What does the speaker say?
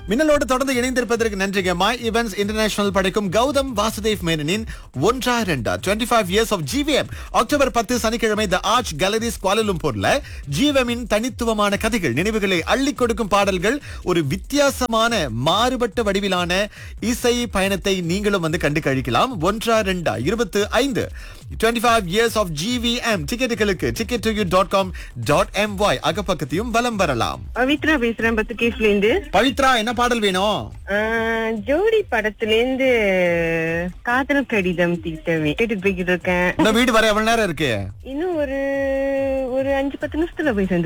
மின்னலோடு தொடர்ந்து இணைந்திருப்பதற்கு நன்றிங்க my events international படைக்கும் கௌதம் வாசுதேவ் மேனனின் ஒன்றா ரெண்டா twenty five years of GVM October பத்து சனிக்கிழமை த ஆர்ச் கேலரிஸ் குவாலலும்பூர்ல ஜிவிஎம்மின் தனித்துவமான கதைகள் நினைவுகளை அள்ளி கொடுக்கும் பாடல்கள் ஒரு வித்தியாசமான மாறுபட்ட வடிவிலான இசை பயணத்தை நீங்களும் வந்து கண்டு கழிக்கலாம் ஒன்றா ரெண்டா இருபத்து ஐந்து twenty five years of GVM டிக்கெட்டுகளுக்கு ticket two you dot com dot M Y அகப்பக்கத்தையும் வலம் வரலாம் பவித்ரா பேசுறேன் பத்து கேஸ்ல இருந்து பவித்ரா என்ன பாடல் வேணும் ஆஹ், ஜோடி படத்துல இருந்து காதல் கடிதம் தீட்டவே கேட்டுட்டு போய்கிட்டு இருக்கேன் இந்த வீடு வர எவ்வளவு நேரம் இருக்கு இன்னும் ஒரு ஒரு அஞ்சு பத்து நிமிஷத்துல போய் சேர்ந்து